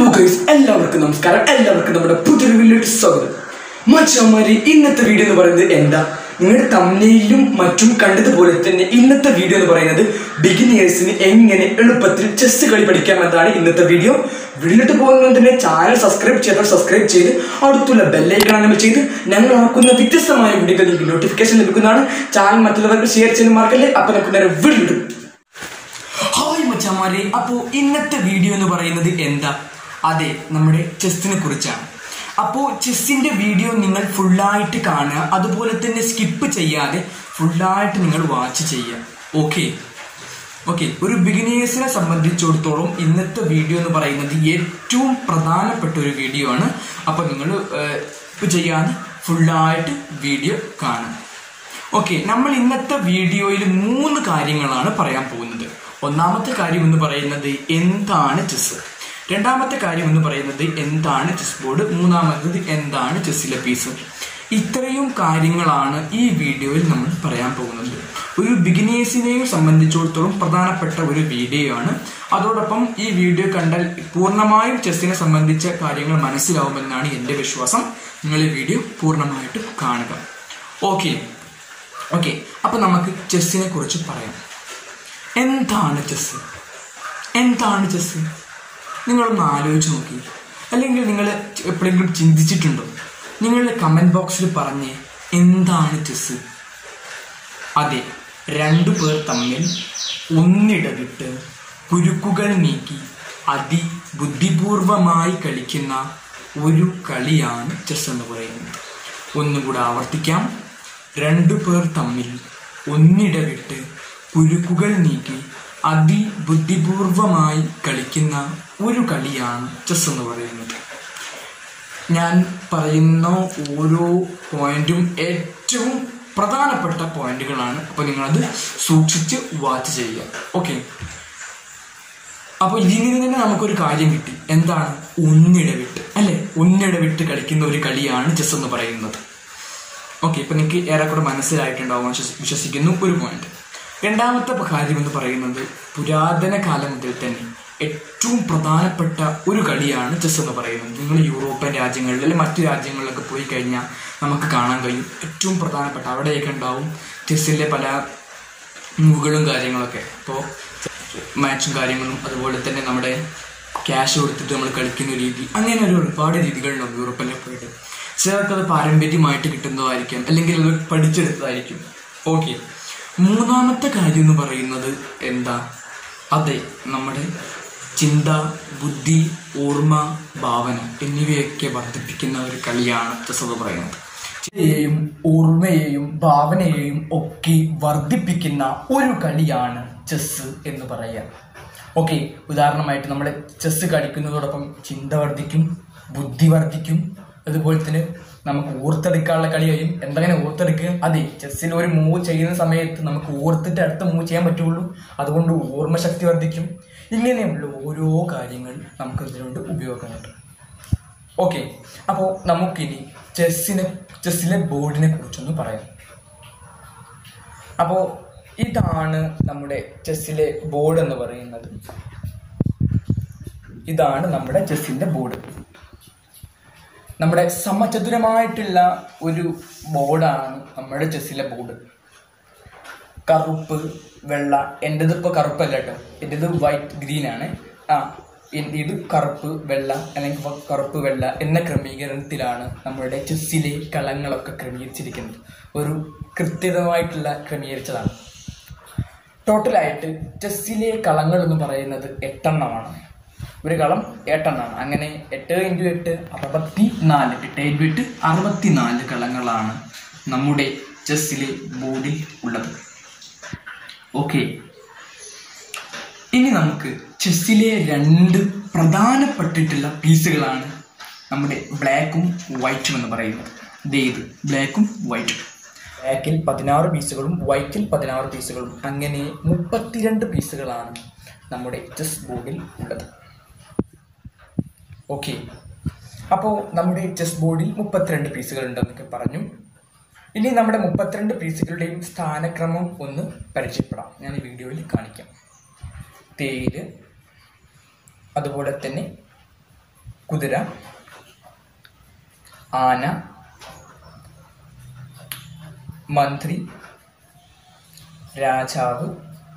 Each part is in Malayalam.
ഹലോ ഗൈസ് എല്ലാവർക്കും നമസ്കാരം എല്ലാവർക്കും നമ്മുടെ പുതിയൊരു വീഡിയോയുടെ സ്വാഗതം മച്ചമാരി ഇന്നത്തെ വീഡിയോ എന്ന് പറയുന്നത് എന്താ നിങ്ങളുടെ തമ്മിലും മറ്റും കണ്ടതുപോലെ തന്നെ ഇന്നത്തെ വീഡിയോ എന്ന് പറയുന്നത് ബിഗിനേഴ്സിന് എങ്ങനെ എളുപ്പത്തിൽ ചെസ് കളി പഠിക്കാമെന്നാണ് ഇന്നത്തെ വീഡിയോ വീട്ടിലോട്ട് പോകുന്നത് തന്നെ ചാനൽ സബ്സ്ക്രൈബ് ചെയ്താൽ സബ്സ്ക്രൈബ് ചെയ്ത് അടുത്തുള്ള ബെല്ലൈക്കൺ അനബിൾ ചെയ്ത് ഞങ്ങൾ ആക്കുന്ന വ്യത്യസ്തമായ വീഡിയോകൾ നിങ്ങൾക്ക് നോട്ടിഫിക്കേഷൻ ലഭിക്കുന്നതാണ് ചാനൽ മറ്റുള്ളവർക്ക് ഷെയർ ചെയ്യാൻ മറക്കല്ലേ അപ്പോൾ നമുക്ക് നേരെ വീഡിയോ ഹായ് മച്ചാമാരെ അപ്പോൾ ഇന്നത്തെ വീഡിയോ എന്ന് പറയുന്നത് എന്താ അതെ നമ്മുടെ ചെസ്സിനെ കുറിച്ചാണ് അപ്പോൾ ചെസ്സിന്റെ വീഡിയോ നിങ്ങൾ ഫുള്ളായിട്ട് കാണുക അതുപോലെ തന്നെ സ്കിപ്പ് ചെയ്യാതെ ഫുള്ളായിട്ട് നിങ്ങൾ വാച്ച് ചെയ്യുക ഓക്കെ ഓക്കെ ഒരു ബിഗിനേഴ്സിനെ സംബന്ധിച്ചിടത്തോളം ഇന്നത്തെ വീഡിയോ എന്ന് പറയുന്നത് ഏറ്റവും പ്രധാനപ്പെട്ട ഒരു വീഡിയോ ആണ് അപ്പോൾ നിങ്ങൾ സ്കിപ്പ് ചെയ്യാതെ ഫുള്ളായിട്ട് വീഡിയോ കാണുക ഓക്കെ നമ്മൾ ഇന്നത്തെ വീഡിയോയിൽ മൂന്ന് കാര്യങ്ങളാണ് പറയാൻ പോകുന്നത് ഒന്നാമത്തെ കാര്യം എന്ന് പറയുന്നത് എന്താണ് ചെസ് രണ്ടാമത്തെ കാര്യം എന്ന് പറയുന്നത് എന്താണ് ചെസ് ബോർഡ് മൂന്നാമത്തത് എന്താണ് ചെസ്സിലെ പീസ് ഇത്രയും കാര്യങ്ങളാണ് ഈ വീഡിയോയിൽ നമ്മൾ പറയാൻ പോകുന്നത് ഒരു ബിഗിനേഴ്സിനെയും സംബന്ധിച്ചിടത്തോളം പ്രധാനപ്പെട്ട ഒരു വീഡിയോ ആണ് അതോടൊപ്പം ഈ വീഡിയോ കണ്ടാൽ പൂർണ്ണമായും ചെസ്സിനെ സംബന്ധിച്ച കാര്യങ്ങൾ മനസ്സിലാവുമെന്നാണ് എൻ്റെ വിശ്വാസം നിങ്ങൾ ഈ വീഡിയോ പൂർണ്ണമായിട്ടും കാണുക ഓക്കെ ഓക്കെ അപ്പൊ നമുക്ക് ചെസ്സിനെ കുറിച്ച് പറയാം എന്താണ് ചെസ് എന്താണ് ചെസ് നിങ്ങളൊന്ന് ആലോചിച്ച് നോക്കി അല്ലെങ്കിൽ നിങ്ങൾ എപ്പോഴെങ്കിലും ചിന്തിച്ചിട്ടുണ്ടോ നിങ്ങളുടെ കമന്റ് ബോക്സിൽ പറഞ്ഞേ എന്താണ് ചെസ് അതെ രണ്ടു പേർ തമ്മിൽ ഒന്നിടവിട്ട് കുരുക്കുകൾ നീക്കി അതിബുദ്ധിപൂർവമായി കളിക്കുന്ന ഒരു കളിയാണ് ചെസ് എന്ന് പറയുന്നത് ഒന്നുകൂടെ ആവർത്തിക്കാം രണ്ടു പേർ തമ്മിൽ ഒന്നിടവിട്ട് കുരുക്കുകൾ നീക്കി അതിബുദ്ധിപൂർവമായി കളിക്കുന്ന ഒരു കളിയാണ് ചെസ് എന്ന് പറയുന്നത് ഞാൻ പറയുന്ന ഓരോ പോയിന്റും ഏറ്റവും പ്രധാനപ്പെട്ട പോയിന്റുകളാണ് അപ്പോൾ നിങ്ങളത് സൂക്ഷിച്ച് വാച്ച് ചെയ്യുക ഓക്കെ അപ്പോൾ ഇതിൽ നിന്ന് തന്നെ നമുക്കൊരു കാര്യം കിട്ടി എന്താണ് ഒന്നിടവിട്ട് അല്ലെ ഒന്നിടവിട്ട് കളിക്കുന്ന ഒരു കളിയാണ് ചെസ് എന്ന് പറയുന്നത് ഓക്കെ ഇപ്പൊ നിങ്ങൾക്ക് ഏറെക്കൂടെ മനസ്സിലായിട്ടുണ്ടാവും വിശ്വസി- വിശ്വസിക്കുന്നു ഒരു പോയിന്റ് രണ്ടാമത്തെ കാര്യം എന്ന് പറയുന്നത് പുരാതന കാലം മുതൽ തന്നെ ഏറ്റവും പ്രധാനപ്പെട്ട ഒരു കളിയാണ് ചെസ് എന്ന് പറയുന്നത് നിങ്ങൾ യൂറോപ്യൻ രാജ്യങ്ങളിൽ അല്ലെങ്കിൽ മറ്റു രാജ്യങ്ങളിലൊക്കെ പോയി കഴിഞ്ഞാൽ നമുക്ക് കാണാൻ കഴിയും ഏറ്റവും പ്രധാനപ്പെട്ട അവിടെയൊക്കെ ഉണ്ടാവും ചെസ്സിന്റെ പല മൂവുകളും കാര്യങ്ങളൊക്കെ ഇപ്പോൾ മാച്ചും കാര്യങ്ങളും അതുപോലെ തന്നെ നമ്മുടെ ക്യാഷ് കൊടുത്തിട്ട് നമ്മൾ കളിക്കുന്ന രീതി അങ്ങനെ ഒരു ഒരുപാട് രീതികളുണ്ടാവും യൂറോപ്പിലൊക്കെ പോയിട്ട് ചിലർക്ക് അത് പാരമ്പര്യമായിട്ട് കിട്ടുന്നതായിരിക്കും അല്ലെങ്കിൽ അത് പഠിച്ചെടുത്തതായിരിക്കും ഓക്കെ മൂന്നാമത്തെ കാര്യം എന്ന് പറയുന്നത് എന്താ അതെ നമ്മുടെ ചിന്ത ബുദ്ധി ഓർമ്മ ഭാവന എന്നിവയൊക്കെ വർദ്ധിപ്പിക്കുന്ന ഒരു കളിയാണ് ചെസ് എന്ന് പറയുന്നത് ചിന്തയെയും ഓർമ്മയെയും ഭാവനയെയും ഒക്കെ വർദ്ധിപ്പിക്കുന്ന ഒരു കളിയാണ് ചെസ് എന്ന് പറയാം ഓക്കെ ഉദാഹരണമായിട്ട് നമ്മൾ ചെസ് കളിക്കുന്നതോടൊപ്പം ചിന്ത വർദ്ധിക്കും ബുദ്ധി വർദ്ധിക്കും അതുപോലെ തന്നെ നമുക്ക് ഓർത്തെടുക്കാനുള്ള കളി കഴിയും എന്തെങ്ങനെ ഓർത്തെടുക്കുക അതെ ചെസ്സിൽ ഒരു മൂവ് ചെയ്യുന്ന സമയത്ത് നമുക്ക് ഓർത്തിട്ട് അടുത്ത മൂവ് ചെയ്യാൻ പറ്റുള്ളൂ അതുകൊണ്ട് ഓർമ്മശക്തി വർദ്ധിക്കും ഇങ്ങനെയുള്ള ഓരോ കാര്യങ്ങൾ നമുക്ക് ഇതിനുകൊണ്ട് ഉപയോഗമുണ്ട് ഓക്കെ അപ്പോൾ നമുക്കിനി ചെസ്സിനെ ചെസ്സിലെ ബോർഡിനെ കുറിച്ചൊന്ന് പറയാം അപ്പോൾ ഇതാണ് നമ്മുടെ ചെസ്സിലെ ബോർഡ് എന്ന് പറയുന്നത് ഇതാണ് നമ്മുടെ ചെസ്സിന്റെ ബോർഡ് നമ്മുടെ സമചതുരമായിട്ടുള്ള ഒരു ബോർഡാണ് നമ്മുടെ ചെസ്സിലെ ബോർഡ് കറുപ്പ് വെള്ള എൻ്റെത് ഇപ്പോൾ കറുപ്പല്ല കേട്ടോ എൻ്റെത് വൈറ്റ് ഗ്രീൻ ആണ് ആ എൻ- ഇത് കറുപ്പ് വെള്ള അല്ലെങ്കിൽ ഇപ്പൊ കറുപ്പ് വെള്ള എന്ന ക്രമീകരണത്തിലാണ് നമ്മുടെ ചെസ്സിലെ കളങ്ങളൊക്കെ ക്രമീകരിച്ചിരിക്കുന്നത് ഒരു കൃത്യമായിട്ടുള്ള ക്രമീകരിച്ചതാണ് ടോട്ടലായിട്ട് ചെസ്സിലെ കളങ്ങൾ എന്ന് പറയുന്നത് എട്ടെണ്ണമാണ് ഒരു കളം എട്ടെണ്ണമാണ് അങ്ങനെ എട്ട് ഇൻറ്റു എട്ട് അറുപത്തി നാല് എട്ട് ഇൻറ്റു എട്ട് അറുപത്തി നാല് കളങ്ങളാണ് നമ്മുടെ ചെസ്സിലെ ബോർഡിൽ ഉള്ളത് ഓക്കെ ഇനി നമുക്ക് ചെസ്സിലെ രണ്ട് പ്രധാനപ്പെട്ടിട്ടുള്ള പീസുകളാണ് നമ്മുടെ ബ്ലാക്കും വൈറ്റും എന്ന് പറയുന്നത് ദേ ഇത് ബ്ലാക്കും വൈറ്റും ബ്ലാക്കിൽ പതിനാറ് പീസുകളും വൈറ്റിൽ പതിനാറ് പീസുകളും അങ്ങനെ മുപ്പത്തിരണ്ട് പീസുകളാണ് നമ്മുടെ ചെസ് ബോർഡിൽ ഉള്ളത് ഓക്കെ അപ്പോൾ നമ്മുടെ ചെസ് ബോർഡിൽ മുപ്പത്തിരണ്ട് പീസുകൾ ഉണ്ടെന്നൊക്കെ പറഞ്ഞു ഇനി നമ്മുടെ മുപ്പത്തിരണ്ട് പീസുകളുടെയും സ്ഥാനക്രമം ഒന്ന് പരിചയപ്പെടാം ഞാൻ ഈ വീഡിയോയിൽ കാണിക്കാം തേര് അതുപോലെ തന്നെ കുതിര ആന മന്ത്രി രാജാവ്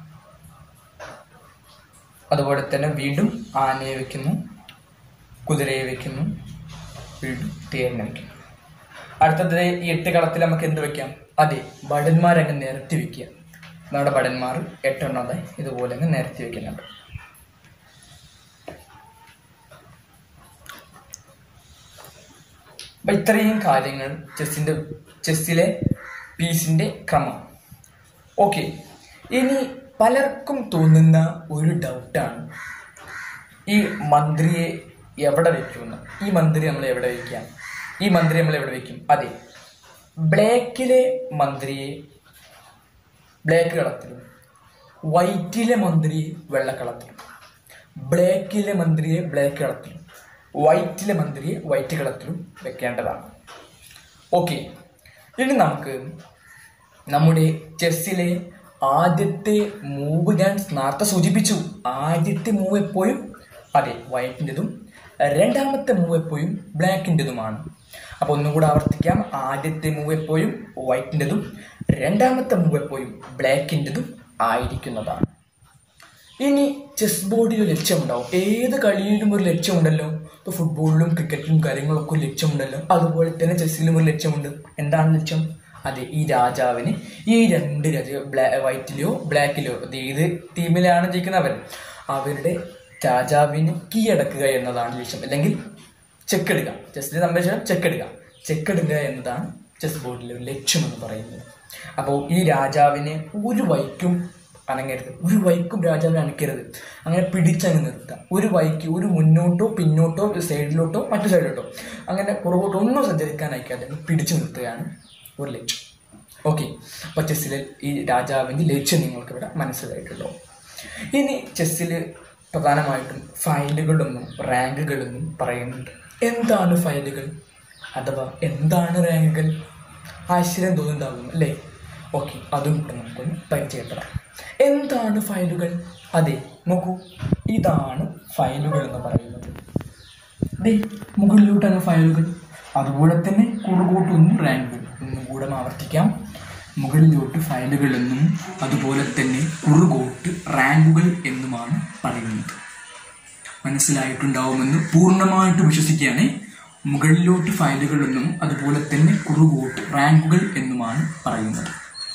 അതുപോലെ തന്നെ വീണ്ടും ആനയെ വെക്കുന്നു കുതിരയെ വെക്കുന്നു വീണ്ടും തേരിനെ വെക്കുന്നു അടുത്തത് ഈ എട്ട് കളത്തിൽ നമുക്ക് എന്ത് വെക്കാം അതെ ഭടന്മാരങ്ങ് നിരത്തി വെക്കുക നമ്മുടെ ഭടന്മാർ എട്ടെണ്ണം അതെ ഇതുപോലെ അങ്ങ് നിരത്തി വെക്കുന്നുണ്ട് അപ്പൊ ഇത്രയും കാര്യങ്ങൾ ചെസ്സിന്റെ ചെസ്സിലെ പീസിന്റെ ക്രമം ഓക്കെ ഇനി പലർക്കും തോന്നുന്ന ഒരു ഡൗട്ടാണ് ഈ മന്ത്രിയെ എവിടെ വെക്കുമെന്ന് ഈ മന്ത്രി നമ്മൾ എവിടെ വെക്കാം ഈ മന്ത്രി നമ്മൾ എവിടെ വെക്കും അതെ ബ്ലാക്കിലെ മന്ത്രിയെ ബ്ലാക്ക് കളത്തിലും വൈറ്റിലെ മന്ത്രിയെ വെള്ളക്കളത്തിലും ബ്ലാക്കിലെ മന്ത്രിയെ ബ്ലാക്ക് കളത്തിലും വൈറ്റിലെ മന്ത്രിയെ വൈറ്റ് കളത്തിലും വെക്കേണ്ടതാണ് ഓക്കെ ഇനി നമുക്ക് നമ്മുടെ ചെസ്സിലെ ആദ്യത്തെ മൂവ് ഞാൻ നേരത്തെ സൂചിപ്പിച്ചു ആദ്യത്തെ മൂവ് എപ്പോഴും അതെ വൈറ്റിൻ്റെതും രണ്ടാമത്തെ മൂവ് എപ്പോഴും ബ്ലാക്കിൻ്റെതുമാണ് അപ്പോൾ ഒന്നുകൂടെ ആവർത്തിക്കാം ആദ്യത്തെ മൂവ് എപ്പോഴും വൈറ്റിൻ്റെതും രണ്ടാമത്തെ മൂവ് എപ്പോഴും ബ്ലാക്കിൻ്റെതും ആയിരിക്കുന്നതാണ് ഇനി ചെസ് ബോർഡിൽ ഒരു ലക്ഷ്യമുണ്ടാവും ഏത് കളിയിലും ഒരു ലക്ഷ്യമുണ്ടല്ലോ ഇപ്പോൾ ഫുട്ബോളിലും ക്രിക്കറ്റിലും കാര്യങ്ങളൊക്കെ ഒരു ലക്ഷ്യമുണ്ടല്ലോ അതുപോലെ തന്നെ ചെസ്സിലും ഒരു ലക്ഷ്യമുണ്ട് എന്താണ് ലക്ഷ്യം അതെ ഈ രാജാവിന് ഈ രണ്ട് രാജ ബ്ലാ വൈറ്റിലെയോ ബ്ലാക്കിലെയോ അത് ഏത് ടീമിലാണ് ജയിക്കുന്നവർ അവരുടെ രാജാവിനെ കീഴടക്കുക എന്നതാണ് ലക്ഷ്യം അല്ലെങ്കിൽ ചെക്ക് എടുക്കുക ചെസ്സിനെ സംബന്ധിച്ചാൽ ചെക്ക് എടുക്കുക ചെക്ക് എടുക്കുക എന്നതാണ് ചെസ് ബോർഡിലെ ഒരു ലക്ഷ്യം എന്ന് പറയുന്നത് അപ്പോൾ ഈ രാജാവിനെ ഒരു വൈക്കും അനങ്ങരുത് ഒരു വൈക്കും രാജാവിനെ അനക്കരുത് അങ്ങനെ പിടിച്ചങ്ങ് നിർത്തുക ഒരു വൈക്ക് ഒരു മുന്നോട്ടോ പിന്നോട്ടോ ഒരു സൈഡിലോട്ടോ മറ്റു സൈഡിലോട്ടോ അങ്ങനെ പുറകോട്ടോ ഒന്നും സഞ്ചരിക്കാൻ അയക്കാതെ അങ്ങ് പിടിച്ചു നിർത്തുകയാണ് ഒരു ലക്ഷ്യം ഓക്കെ അപ്പോൾ ചെസ്സിലെ ഈ രാജാവിൻ്റെ ലക്ഷ്യം നിങ്ങൾക്ക് ഇവിടെ മനസ്സിലായിട്ടുണ്ടോ ഇനി ചെസ്സിൽ പ്രധാനമായിട്ടും ഫയലുകളൊന്നും റാങ്കുകളൊന്നും പറയുന്നുണ്ട് എന്താണ് ഫയലുകൾ അഥവാ എന്താണ് റാങ്കുകൾ ആശ്ചര്യം തോന്നുന്നുണ്ടാകും അല്ലേ ഓക്കെ അതും കൂടെ നമുക്കൊന്ന് പരിചയപ്പെടാം എന്താണ് ഫയലുകൾ അതെ നോക്കൂ ഇതാണ് ഫയലുകൾ എന്ന് പറയുന്നത് ദേ മുകളിലോട്ടാണ് ഫയലുകൾ അതുപോലെ തന്നെ കുറുകോട്ടൊന്നും റാങ്കുകൾ ഒന്നും കൂടെ ആവർത്തിക്കാം മുകളിലോട്ട് ഫയലുകൾ എന്നും അതുപോലെ തന്നെ കുറുകോട്ട് റാങ്കുകൾ എന്നുമാണ് പറയുന്നത് മനസ്സിലായിട്ടുണ്ടാവുമെന്ന് പൂർണ്ണമായിട്ട് വിശ്വസിക്കുകയാണ് മുകളിലോട്ട് ഫയലുകൾ എന്നും അതുപോലെ തന്നെ കുറുകോട്ട് റാങ്കുകൾ എന്നുമാണ് പറയുന്നത്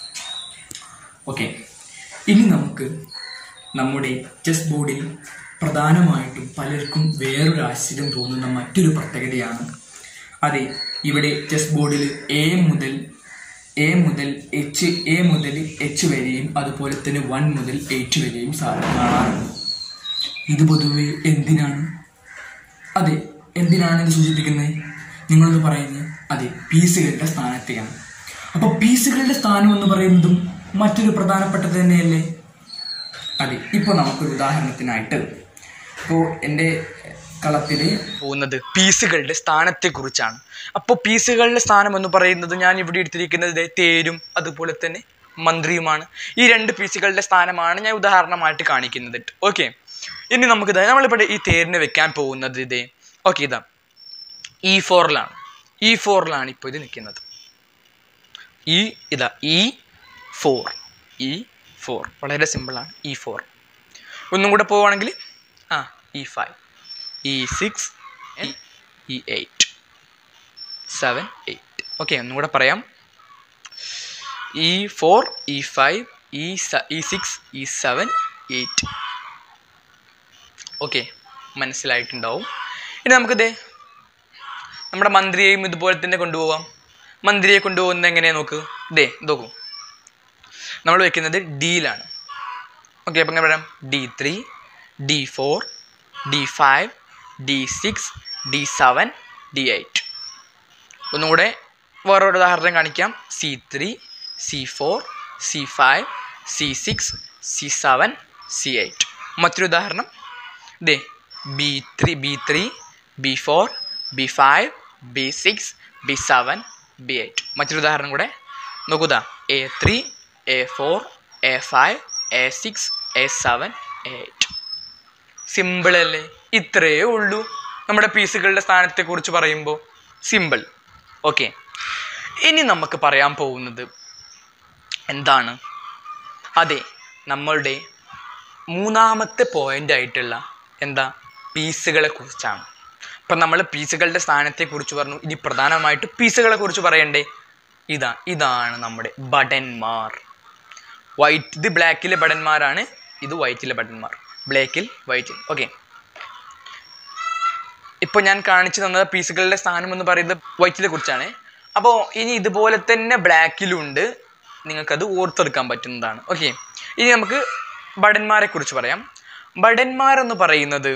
ഓക്കെ ഇനി നമുക്ക് നമ്മുടെ ചെസ് ബോർഡിൽ പ്രധാനമായിട്ടും പലർക്കും വേറൊരു ആശ്ചര്യം തോന്നുന്ന മറ്റൊരു പ്രത്യേകതയാണ് അതെ ഇവിടെ ചെസ് ബോർഡിൽ എ മുതൽ എ മുതൽ എച്ച് എ മുതൽ എച്ച് വരെയും അതുപോലെ തന്നെ വൺ മുതൽ എയ്റ്റ് വരെയും സാധനം കാണാറുണ്ട് ഇത് പൊതുവെ എന്തിനാണ് അതെ എന്തിനാണ് ഇത് സൂചിപ്പിക്കുന്നത് നിങ്ങളത് പറയുന്നത് അതെ പീസുകളുടെ സ്ഥാനത്തെയാണ് അപ്പോൾ പീസുകളുടെ സ്ഥാനം എന്ന് പറയുന്നതും മറ്റൊരു പ്രധാനപ്പെട്ടത് തന്നെയല്ലേ അതെ ഇപ്പോൾ നമുക്കൊരു ഉദാഹരണത്തിനായിട്ട് ഇപ്പോൾ എൻ്റെ കളത്തിൽ പോകുന്നത് പീസുകളുടെ സ്ഥാനത്തെ കുറിച്ചാണ് അപ്പോൾ പീസുകളുടെ സ്ഥാനം എന്ന് പറയുന്നത് ഞാൻ ഇവിടെ എടുത്തിരിക്കുന്നത് ദേ തേരും അതുപോലെ തന്നെ മന്ത്രിയുമാണ് ഈ രണ്ട് പീസുകളുടെ സ്ഥാനമാണ് ഞാൻ ഉദാഹരണമായിട്ട് കാണിക്കുന്നത് ഓക്കെ ഇനി നമുക്ക് ഇതാ നമ്മളിവിടെ ഈ തേരിനെ വെക്കാൻ പോകുന്നത് ഇതേ ഓക്കെ ഇതാ ഇ ഫോറിലാണ് ഇ ഫോറിലാണ് ഇപ്പോൾ ഇത് നിൽക്കുന്നത് ഈ ഇതാ ഇ ഫോർ ഇ ഫോർ വളരെ സിമ്പിളാണ് ഇ ഫോർ ഒന്നും കൂടെ പോവുകയാണെങ്കിൽ ആ E five E six E eight seven eight okay ഒന്നും കൂടെ പറയാം E four E five E E six E seven eight okay മനസ്സിലായിട്ടുണ്ടാവും ഇനി നമുക്കിത് നമ്മുടെ മന്ത്രിയെയും ഇതുപോലെ തന്നെ കൊണ്ടുപോവാം മന്ത്രിയെ കൊണ്ടുപോകുന്നത് എങ്ങനെയാണ് നോക്ക് ഇതേ നോക്കൂ നമ്മൾ വെക്കുന്നത് ഡിയിലാണ് ഓക്കെ അപ്പം എങ്ങനെ പറയാം D three D four D five D six D seven D eight ഒന്നും കൂടെ വേറൊരു ഉദാഹരണം കാണിക്കാം C three C four C five C six C seven C eight മറ്റൊരു ഉദാഹരണം ദേ B three B three B four B five B six B seven B eight മറ്റൊരു ഉദാഹരണം കൂടെ നോക്കുക A three A four A five A six A seven A eight simple അല്ലേ ഇത്രയേ ഉള്ളൂ നമ്മുടെ പീസുകളുടെ സ്ഥാനത്തെക്കുറിച്ച് പറയുമ്പോൾ സിമ്പിൾ ഓക്കെ ഇനി നമുക്ക് പറയാൻ പോകുന്നത് എന്താണ് അതെ നമ്മളുടെ മൂന്നാമത്തെ പോയിന്റ് ആയിട്ടുള്ള എന്താ പീസുകളെ കുറിച്ചാണ് അപ്പം നമ്മൾ പീസുകളുടെ സ്ഥാനത്തെക്കുറിച്ച് പറഞ്ഞു ഇനി പ്രധാനമായിട്ട് പീസുകളെ കുറിച്ച് പറയണ്ടേ ഇതാ ഇതാണ് നമ്മുടെ ബടന്മാർ വൈറ്റ് ഇത് ബ്ലാക്കിലെ ബടന്മാരാണ് ഇത് വൈറ്റിലെ ബടന്മാർ ബ്ലാക്കിൽ വൈറ്റിൽ ഓക്കെ ഇപ്പോൾ ഞാൻ കാണിച്ചു തന്നത് പീസുകളുടെ സ്ഥാനം എന്ന് പറയുന്നത് വൈറ്റിനെ കുറിച്ചാണ് അപ്പോൾ ഇനി ഇതുപോലെ തന്നെ ബ്ലാക്കിലുണ്ട് നിങ്ങൾക്കത് ഓർത്തെടുക്കാൻ പറ്റുന്നതാണ് ഓക്കെ ഇനി നമുക്ക് ബടന്മാരെ കുറിച്ച് പറയാം ബടന്മാർ എന്ന് പറയുന്നത്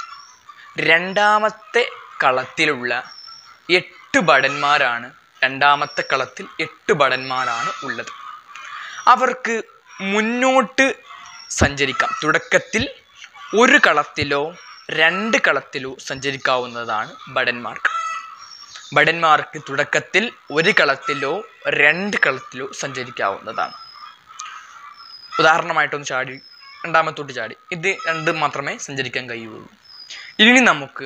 രണ്ടാമത്തെ കളത്തിലുള്ള എട്ട് ബടന്മാരാണ് രണ്ടാമത്തെ കളത്തിൽ എട്ട് ബടന്മാരാണ് ഉള്ളത് അവർക്ക് മുന്നോട്ട് സഞ്ചരിക്കാം തുടക്കത്തിൽ ഒരു കളത്തിലോ രണ്ട് കളത്തിലോ സഞ്ചരിക്കാവുന്നതാണ് ബടന്മാർക്ക് ബടന്മാർക്ക് തുടക്കത്തിൽ ഒരു കളത്തിലോ രണ്ട് കളത്തിലോ സഞ്ചരിക്കാവുന്നതാണ് ഉദാഹരണമായിട്ടൊന്ന് ചാടി രണ്ടാമത്തോട്ട് ചാടി ഇത് രണ്ട് മാത്രമേ സഞ്ചരിക്കാൻ കഴിയുള്ളൂ ഇനി നമുക്ക്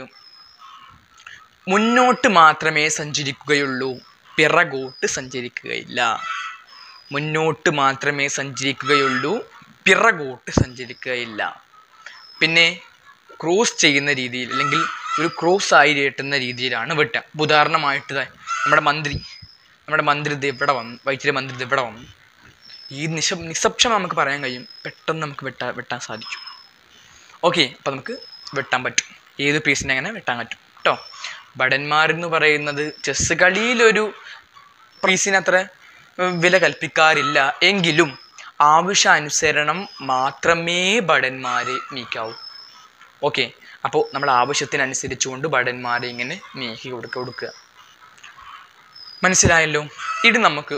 മുന്നോട്ട് മാത്രമേ സഞ്ചരിക്കുകയുള്ളൂ പിറകോട്ട് സഞ്ചരിക്കുകയില്ല മുന്നോട്ട് മാത്രമേ സഞ്ചരിക്കുകയുള്ളൂ പിറകോട്ട് സഞ്ചരിക്കുകയില്ല പിന്നെ ക്രോസ് ചെയ്യുന്ന രീതിയിൽ അല്ലെങ്കിൽ ഒരു ക്രോസ് ആയി കെട്ടുന്ന രീതിയിലാണ് വെട്ടുക ഇപ്പൊ ഉദാഹരണമായിട്ട് ദേ നമ്മുടെ മന്ത്രി നമ്മുടെ മന്ത്രി ഇത് ഇവിടെ വന്നു വൈറ്റിലെ മന്ത്രി ഇത് ഇവിടെ വന്നു ഈ നിശ നിശബ്ദം നമുക്ക് പറയാൻ കഴിയും പെട്ടെന്ന് നമുക്ക് വെട്ടാ വെട്ടാൻ സാധിക്കും ഓക്കെ അപ്പം നമുക്ക് വെട്ടാൻ പറ്റും ഏത് പീസിനെ അങ്ങനെ വെട്ടാൻ പറ്റും കേട്ടോ ഭടന്മാരെന്ന് പറയുന്നത് ചെസ് കളിയിലൊരു പീസിന് അത്ര ഉം, വില കൽപ്പിക്കാറില്ല എങ്കിലും ആവശ്യാനുസരണം മാത്രമേ ഭടന്മാരെ നീക്കാവൂ ഓക്കെ അപ്പോൾ നമ്മൾ ആവശ്യത്തിനനുസരിച്ചുകൊണ്ട് ഭടന്മാരെ ഇങ്ങനെ നീക്കി കൊടുക്കുക കൊടുക്കുക മനസ്സിലായല്ലോ ഇത് നമുക്ക്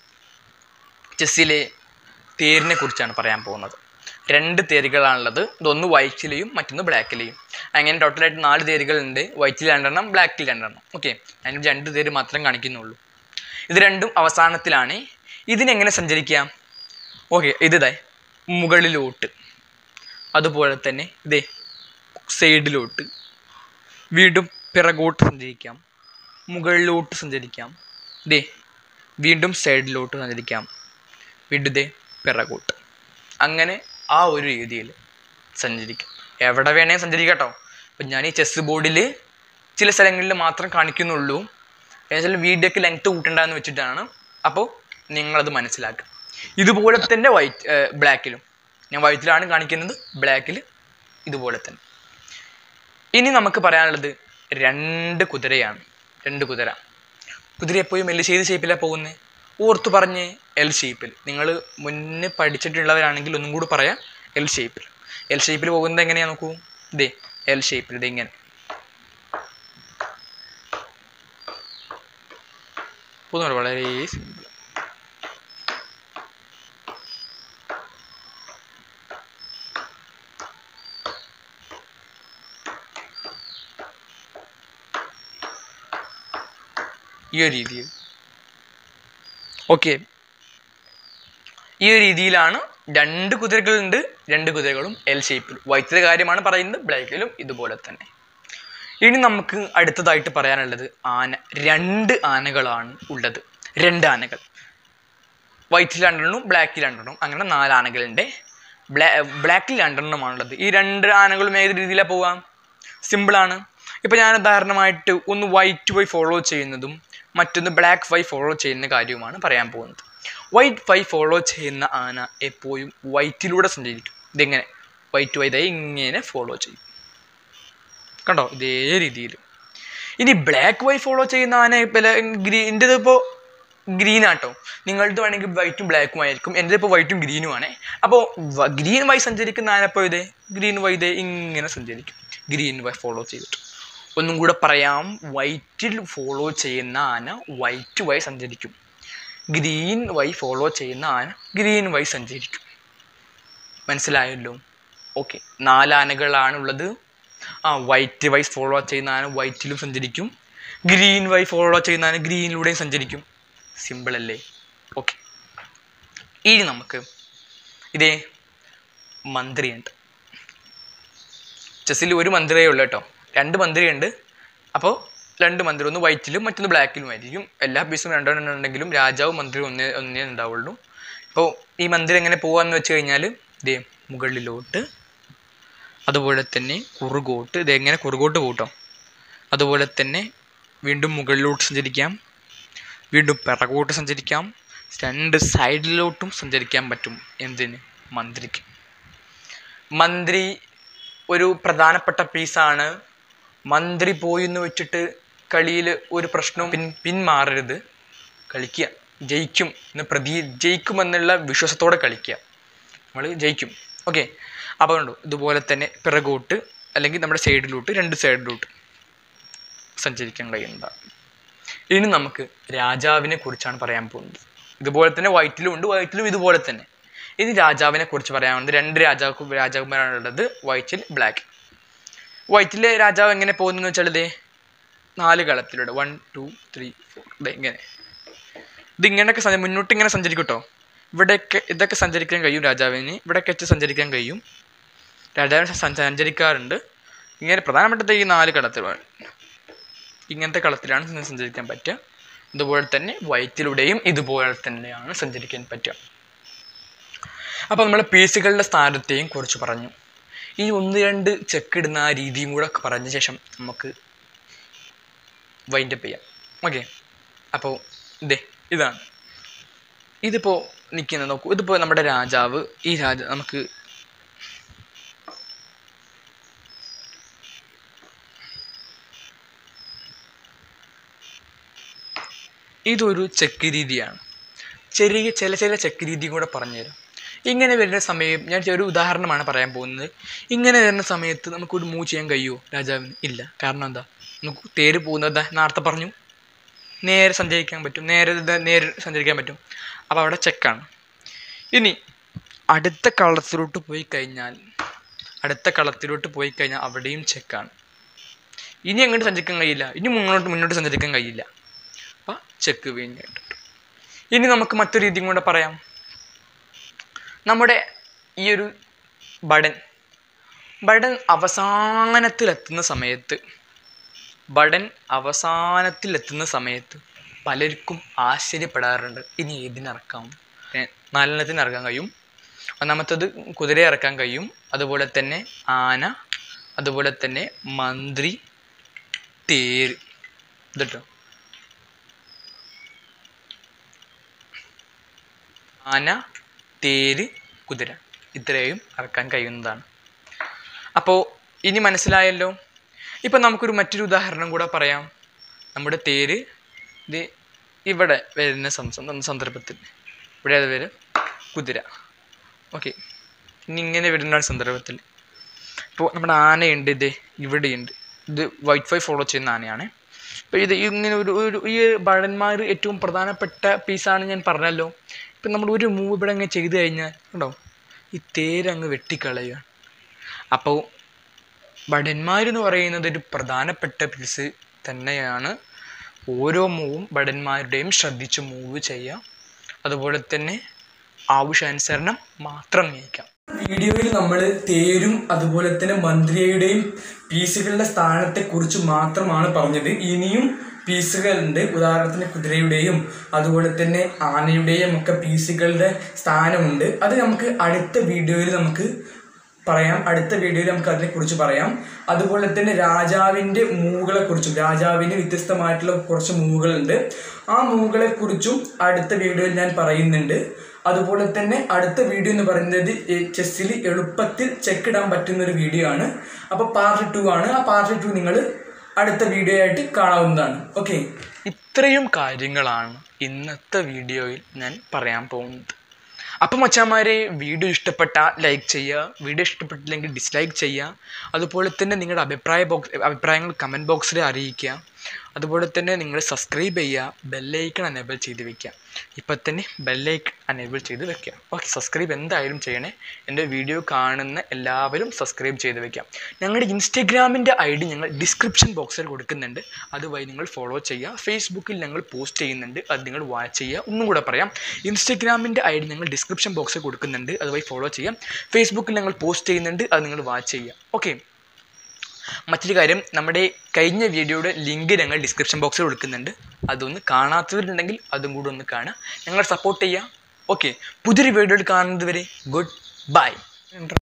ചെസ്സിലെ തേരിനെ കുറിച്ചാണ് പറയാൻ പോകുന്നത് രണ്ട് തേരുകളാണുള്ളത് ഇതൊന്ന് വൈറ്റിലെയും മറ്റൊന്ന് ബ്ലാക്കിലെയും അങ്ങനെ ടോട്ടലായിട്ട് നാല് തേരുകളുണ്ട് വൈറ്റിൽ രണ്ടെണ്ണം ബ്ലാക്കിൽ രണ്ടെണ്ണം ഓക്കെ ഞാൻ രണ്ട് തേര് മാത്രം കാണിക്കുന്നുള്ളൂ ഇത് രണ്ടും അവസാനത്തിലാണ് ഇതിനെങ്ങനെ സഞ്ചരിക്കാം ഓക്കെ ഇത് ഇതേ മുകളിലോട്ട് അതുപോലെ തന്നെ ഇതേ സൈഡിലോട്ട് വീണ്ടും പിറകോട്ട് സഞ്ചരിക്കാം മുകളിലോട്ട് സഞ്ചരിക്കാം ദേ വീണ്ടും സൈഡിലോട്ട് സഞ്ചരിക്കാം വീണ്ടും ദേ പിറകോട്ട് അങ്ങനെ ആ ഒരു രീതിയിൽ സഞ്ചരിക്കാം എവിടെ വേണേ സഞ്ചരിക്കാം കേട്ടോ അപ്പം ഞാൻ ഈ ചെസ് ബോർഡിൽ ചില സ്ഥലങ്ങളിൽ മാത്രം കാണിക്കുന്നുള്ളൂ ഏതായാലും വീഡിയോക്ക് ലെങ്ത് കൂട്ടണ്ടെന്ന് വെച്ചിട്ടാണ് അപ്പോൾ നിങ്ങളത് മനസ്സിലാക്കുക ഇതുപോലെ തന്നെ വൈറ്റ് ബ്ലാക്കിലും ഞാൻ വൈറ്റിലാണ് കാണിക്കുന്നത് ബ്ലാക്കിൽ ഇതുപോലെ തന്നെ ഇനി നമുക്ക് പറയാനുള്ളത് രണ്ട് കുതിരയാണ് രണ്ട് കുതിര കുതിര എപ്പോഴും എൽ ചെയ്ത് ഷേപ്പിലാണ് പോകുന്നത് ഓർത്തു പറഞ്ഞ് എൽ ഷേപ്പിൽ നിങ്ങൾ മുന്നേ പഠിച്ചിട്ടുള്ളവരാണെങ്കിൽ ഒന്നും കൂടി പറയാം എൽ ഷേപ്പിൽ എൽ ഷേപ്പിൽ പോകുന്നത് എങ്ങനെയാ നോക്കൂ ഇതേ എൽ ഷേപ്പിൽ ഇത് ഇങ്ങനെ പോകുന്നുണ്ട് വളരെ സിമ്പിൾ ഈ ഒരു രീതിയിൽ ഓക്കെ ഈ ഒരു രീതിയിലാണ് രണ്ട് കുതിരകളുണ്ട് രണ്ട് കുതിരകളും എൽ ഷേപ്പിൽ വൈദ്യുത കാര്യമാണ് പറയുന്നത് ബ്ലാക്കിലും ഇതുപോലെ തന്നെ ഇനി നമുക്ക് അടുത്തതായിട്ട് പറയാനുള്ളത് ആന രണ്ട് ആനകളാണ് ഉള്ളത് രണ്ട് ആനകൾ വൈറ്റിൽ രണ്ടെണ്ണവും ബ്ലാക്കിൽ രണ്ടെണ്ണവും അങ്ങനെ നാല് ആനകളുണ്ട് ബ്ലാ ബ്ലാക്കിൽ രണ്ടെണ്ണമാണുള്ളത് ഈ രണ്ട് ആനകളും ഏത് രീതിയിലാണ് പോവാം സിമ്പിളാണ് ഇപ്പം ഞാൻ ഉദാഹരണമായിട്ട് ഒന്ന് വൈറ്റ് വൈ ഫോളോ ചെയ്യുന്നതും മറ്റൊന്ന് ബ്ലാക്ക് വൈ ഫോളോ ചെയ്യുന്ന കാര്യവുമാണ് പറയാൻ പോകുന്നത് വൈറ്റ് വൈ ഫോളോ ചെയ്യുന്ന ആന എപ്പോഴും വൈറ്റിലൂടെ സഞ്ചരിക്കും ഇതെങ്ങനെ വൈറ്റ് വൈ ഇങ്ങനെ ഫോളോ ചെയ്യും കണ്ടോ ഇതേ രീതിയിൽ ഇനി ബ്ലാക്ക് വൈ ഫോളോ ചെയ്യുന്ന ആന ഇപ്പം ഗ്രീൻ എൻ്റെത് ഇപ്പോൾ ഗ്രീൻ ആട്ടോ നിങ്ങളത് വേണമെങ്കിൽ വൈറ്റും ബ്ലാക്കും ആയിരിക്കും എൻ്റെ ഇപ്പോൾ വൈറ്റും ഗ്രീനും ആണ് അപ്പോൾ ഗ്രീൻ വൈ സഞ്ചരിക്കുന്ന ആന ഇപ്പോൾ ഇതേ ഗ്രീൻ വൈ ഇതേ ഇങ്ങനെ സഞ്ചരിക്കും ഗ്രീൻ വൈ ഫോളോ ചെയ്തിട്ട് ഒന്നും കൂടെ പറയാം വൈറ്റിൽ ഫോളോ ചെയ്യുന്ന ആന വൈറ്റ് വൈ സഞ്ചരിക്കും ഗ്രീൻ വൈ ഫോളോ ചെയ്യുന്ന ആന ഗ്രീൻ വൈ സഞ്ചരിക്കും മനസ്സിലായല്ലോ ഓക്കെ നാല് ആനകളാണുള്ളത് ആ വൈറ്റ് വൈ ഫോളോ ചെയ്യുന്ന ആന വൈറ്റിലും സഞ്ചരിക്കും ഗ്രീൻ വൈ ഫോളോ ചെയ്യുന്ന ആന ഗ്രീനിലൂടെയും സഞ്ചരിക്കും സിമ്പിൾ അല്ലേ ഓക്കെ ഇനി നമുക്ക് ഇതേ മന്ത്രിയുണ്ട് ചെസ്സിൽ ഒരു മന്ത്രിയേ ഉള്ളൂ കേട്ടോ രണ്ട് മന്ത്രി ഉണ്ട് അപ്പോൾ രണ്ട് മന്ത്രി ഒന്ന് വൈറ്റിലും മറ്റൊന്ന് ബ്ലാക്കിലും ആയിരിക്കും എല്ലാ പീസും രണ്ടെണ്ണം ഉണ്ടെങ്കിലും രാജാവ് മന്ത്രി ഒന്നേ ഒന്നേ ഉണ്ടാവുള്ളൂ അപ്പോൾ ഈ മന്ത്രി എങ്ങനെ പോകാമെന്ന് വെച്ച് കഴിഞ്ഞാൽ ഇതേ മുകളിലോട്ട് അതുപോലെ തന്നെ കുറുകോട്ട് ഇത് എങ്ങനെ കുറുകോട്ട് പോട്ടോ അതുപോലെ തന്നെ വീണ്ടും മുകളിലോട്ട് സഞ്ചരിക്കാം വീണ്ടും പിറകോട്ട് സഞ്ചരിക്കാം രണ്ട് സൈഡിലോട്ടും സഞ്ചരിക്കാൻ പറ്റും എന്തിന് മന്ത്രിക്ക് മന്ത്രി ഒരു പ്രധാനപ്പെട്ട പീസാണ് മന്ത്രി പോയി എന്ന് വെച്ചിട്ട് കളിയിൽ ഒരു പ്രശ്നവും പിൻ പിന്മാറരുത് കളിക്കുക ജയിക്കും എന്ന് പ്രതി ജയിക്കുമെന്നുള്ള വിശ്വാസത്തോടെ കളിക്കുക നമ്മൾ ജയിക്കും ഓക്കെ അപ്പോൾ കണ്ടു ഇതുപോലെ തന്നെ പിറകോട്ട് അല്ലെങ്കിൽ നമ്മുടെ സൈഡിലോട്ട് രണ്ട് സൈഡിലോട്ട് സഞ്ചരിക്കാൻ കഴിയുന്നതാണ് ഇനി നമുക്ക് രാജാവിനെ കുറിച്ചാണ് പറയാൻ പോകുന്നത് ഇതുപോലെ തന്നെ വൈറ്റിലും ഉണ്ട് വൈറ്റിലും ഇതുപോലെ തന്നെ ഇനി രാജാവിനെ കുറിച്ച് പറയാനുണ്ട് രണ്ട് രാജാവ് രാജാക്കന്മാരാണുള്ളത് വൈറ്റിൽ ബ്ലാക്ക് വൈറ്റിലെ രാജാവ് എങ്ങനെ പോകുന്നതെന്ന് വെച്ചാൽ ഇതേ നാല് കളത്തിലൂടെ വൺ ടു ത്രീ ഫോർ ഇതേ ഇങ്ങനെ ഇതിങ്ങനെയൊക്കെ സഞ്ച മുന്നോട്ട് ഇങ്ങനെ സഞ്ചരിക്കും കേട്ടോ ഇവിടെയൊക്കെ ഇതൊക്കെ സഞ്ചരിക്കാൻ കഴിയും രാജാവിന് ഇവിടെയൊക്കെ വെച്ച് സഞ്ചരിക്കാൻ കഴിയും രാജാവിന് സഞ്ച- സഞ്ചരിക്കാറുണ്ട് ഇങ്ങനെ പ്രധാനപ്പെട്ടത് ഈ നാല് കളത്തിലാണ് ഇങ്ങനത്തെ കളത്തിലാണ് സഞ്ച- സഞ്ചരിക്കാൻ പറ്റുക അതുപോലെ തന്നെ വയറ്റിലൂടെയും ഇതുപോലെ തന്നെയാണ് സഞ്ചരിക്കാൻ പറ്റുക അപ്പോൾ നമ്മൾ പീസുകളുടെ സ്ഥാനത്തെയും കുറിച്ച് പറഞ്ഞു ഈ ഒന്ന് രണ്ട് ചെക്ക് ഇടുന്ന ആ രീതിയും കൂടെ പറഞ്ഞ ശേഷം നമുക്ക് വൈൻഡപ്പ് ചെയ്യാം ഓക്കെ അപ്പോൾ ഇതേ ഇതാണ് ഇതിപ്പോൾ നിൽക്കുന്നത് നോക്കൂ ഇതിപ്പോൾ നമ്മുടെ രാജാവ് ഈ രാജ നമുക്ക് ഇതൊരു ചെക്ക് രീതിയാണ് ചെറിയ ചില ചില ചെക്ക് രീതി കൂടെ പറഞ്ഞുതരാം ഇങ്ങനെ വരുന്ന സമയം ഞാൻ ഒരു ഉദാഹരണമാണ് പറയാൻ പോകുന്നത് ഇങ്ങനെ വരുന്ന സമയത്ത് നമുക്കൊരു മൂവ് ചെയ്യാൻ കഴിയുമോ രാജാവിന് ഇല്ല കാരണം എന്താ നമുക്ക് തേര് പോകുന്നത് നേരത്തെ പറഞ്ഞു നേരെ സഞ്ചരിക്കാൻ പറ്റും നേരെ ഇത് നേരെ സഞ്ചരിക്കാൻ പറ്റും അപ്പോൾ അവിടെ ചെക്കാണ് ഇനി അടുത്ത കളത്തിലോട്ട് പോയി കഴിഞ്ഞാൽ അടുത്ത കളത്തിലോട്ട് പോയി കഴിഞ്ഞാൽ അവിടെയും ചെക്കാണ് ഇനി അങ്ങോട്ട് സഞ്ചരിക്കാൻ കഴിയില്ല ഇനി മുന്നോട്ട് മുന്നോട്ട് സഞ്ചരിക്കാൻ കഴിയില്ല അപ്പം ചെക്ക് വീണിട്ടുണ്ട് ഇനി നമുക്ക് മറ്റൊരു രീതിയും കൂടെ പറയാം നമ്മുടെ ഈ ഒരു ബടൻ ബടൻ അവസാനത്തിലെത്തുന്ന സമയത്ത് ബടൻ അവസാനത്തിലെത്തുന്ന സമയത്ത് പലർക്കും ആശ്ചര്യപ്പെടാറുണ്ട് ഇനി ഏതിനിറക്കാം ഏ, നാലെണ്ണത്തിന് ഇറക്കാൻ കഴിയും ഒന്നാമത്തത് കുതിരയെ ഇറക്കാൻ കഴിയും അതുപോലെ തന്നെ ആന അതുപോലെ തന്നെ മന്ത്രി തേര് ഇതിട്ടോ ആന തേര് കുതിര ഇത്രയും ഇറക്കാൻ കഴിയുന്നതാണ് അപ്പോൾ ഇനി മനസ്സിലായല്ലോ ഇപ്പം നമുക്കൊരു മറ്റൊരു ഉദാഹരണം കൂടെ പറയാം നമ്മുടെ തേര് ഇത് ഇവിടെ വരുന്ന സം- സന്ദർഭത്തിൽ ഇവിടെ അത് വരും കുതിര ഓക്കെ ഇനി ഇങ്ങനെ വരുന്ന ഒരു സന്ദർഭത്തിൽ ഇപ്പോൾ നമ്മുടെ ആനയുണ്ട് ഇത് ഇവിടെയുണ്ട് ഇത് വൈറ്റ് ഫൈ ഫോളോ ചെയ്യുന്ന ആനയാണ് അപ്പോൾ ഇത് ഇങ്ങനെ ഒരു ഒരു ഈ ഭടന്മാർ ഏറ്റവും പ്രധാനപ്പെട്ട പീസാണ് ഞാൻ പറഞ്ഞല്ലോ ഇപ്പം നമ്മൾ ഒരു മൂവ് ഇവിടെ അങ്ങ് ചെയ്ത് കഴിഞ്ഞാൽ ഉണ്ടോ ഈ തേരങ്ങ് വെട്ടിക്കളയുകയാണ് അപ്പോൾ ഭടന്മാരെന്ന് പറയുന്നത് ഒരു പ്രധാനപ്പെട്ട പീസ് തന്നെയാണ് ഓരോ മൂവും ഭടന്മാരുടെയും ശ്രദ്ധിച്ച് മൂവ് ചെയ്യാം അതുപോലെ തന്നെ ആവശ്യാനുസരണം മാത്രം നീക്കാം വീഡിയോയിൽ നമ്മൾ തേരും അതുപോലെ തന്നെ മന്ത്രിയുടെയും പീസുകളുടെ സ്ഥാനത്തെ കുറിച്ച് മാത്രമാണ് പറഞ്ഞത് ഇനിയും പീസുകളുണ്ട് ഉദാഹരണത്തിന് കുതിരയുടെയും അതുപോലെ തന്നെ ആനയുടെയും ഒക്കെ പീസുകളുടെ സ്ഥാനമുണ്ട് അത് നമുക്ക് അടുത്ത വീഡിയോയിൽ നമുക്ക് പറയാം അടുത്ത വീഡിയോയിൽ നമുക്ക് അതിനെക്കുറിച്ച് പറയാം അതുപോലെ തന്നെ രാജാവിൻ്റെ മൂവുകളെ കുറിച്ചും രാജാവിന് വ്യത്യസ്തമായിട്ടുള്ള കുറച്ച് മൂവുകളുണ്ട് ആ മൂവുകളെ കുറിച്ചും അടുത്ത വീഡിയോയിൽ ഞാൻ പറയുന്നുണ്ട് അതുപോലെ തന്നെ അടുത്ത വീഡിയോ എന്ന് പറയുന്നത് ചെസ്സിൽ എളുപ്പത്തിൽ ചെക്ക് ഇടാൻ പറ്റുന്ന ഒരു വീഡിയോ ആണ് അപ്പോൾ പാർട്ട് ടു ആണ് ആ പാർട്ട് ടു നിങ്ങൾ അടുത്ത വീഡിയോ ആയിട്ട് കാണാവുന്നതാണ് ഓക്കെ ഇത്രയും കാര്യങ്ങളാണ് ഇന്നത്തെ വീഡിയോയിൽ ഞാൻ പറയാൻ പോകുന്നത് അപ്പം മച്ചാമാരെ വീഡിയോ ഇഷ്ടപ്പെട്ട ലൈക്ക് ചെയ്യുക വീഡിയോ ഇഷ്ടപ്പെട്ടില്ലെങ്കിൽ ഡിസ്ലൈക്ക് ചെയ്യുക അതുപോലെ തന്നെ നിങ്ങളുടെ അഭിപ്രായ ബോക്സ് അഭിപ്രായങ്ങൾ കമൻറ്റ് ബോക്സിൽ അറിയിക്കുക അതുപോലെ തന്നെ നിങ്ങൾ സബ്സ്ക്രൈബ് ചെയ്യുക ബെല്ലൈക്കൺ അനേബിൾ ചെയ്ത് വെക്കുക ഇപ്പം തന്നെ ബെല്ലൈക്കൺ അനേബിൾ ചെയ്ത് വെക്കുക ഓക്കെ സബ്സ്ക്രൈബ് എന്തായാലും ചെയ്യണേ എൻ്റെ വീഡിയോ കാണുന്ന എല്ലാവരും സബ്സ്ക്രൈബ് ചെയ്ത് വെക്കാം ഞങ്ങളുടെ ഇൻസ്റ്റഗ്രാമിൻ്റെ ഐ ഡി ഞങ്ങൾ ഡിസ്ക്രിപ്ഷൻ ബോക്സിൽ കൊടുക്കുന്നുണ്ട് അതുവഴി നിങ്ങൾ ഫോളോ ചെയ്യുക ഫേസ്ബുക്കിൽ ഞങ്ങൾ പോസ്റ്റ് ചെയ്യുന്നുണ്ട് അത് നിങ്ങൾ വാച്ച് ചെയ്യുക ഒന്നും കൂടെ പറയാം ഇൻസ്റ്റഗ്രാമിൻ്റെ ഐ ഡി ഞങ്ങൾ ഡിസ്ക്രിപ്ഷൻ ബോക്സിൽ കൊടുക്കുന്നുണ്ട് അതുവഴി ഫോളോ ചെയ്യാം ഫേസ്ബുക്കിൽ ഞങ്ങൾ പോസ്റ്റ് ചെയ്യുന്നുണ്ട് അത് നിങ്ങൾ വാച്ച് ചെയ്യുക ഓക്കെ മറ്റൊരു കാര്യം നമ്മുടെ കഴിഞ്ഞ വീഡിയോയുടെ ലിങ്ക് ഞങ്ങൾ ഡിസ്ക്രിപ്ഷൻ ബോക്സിൽ കൊടുക്കുന്നുണ്ട് അതൊന്ന് കാണാത്തവരുണ്ടെങ്കിൽ അതും കൂടെ ഒന്ന് കാണുക ഞങ്ങൾ സപ്പോർട്ട് ചെയ്യുക ഓക്കെ പുതിയൊരു വീഡിയോയിൽ കാണുന്നത് വരെ ഗുഡ് ബൈ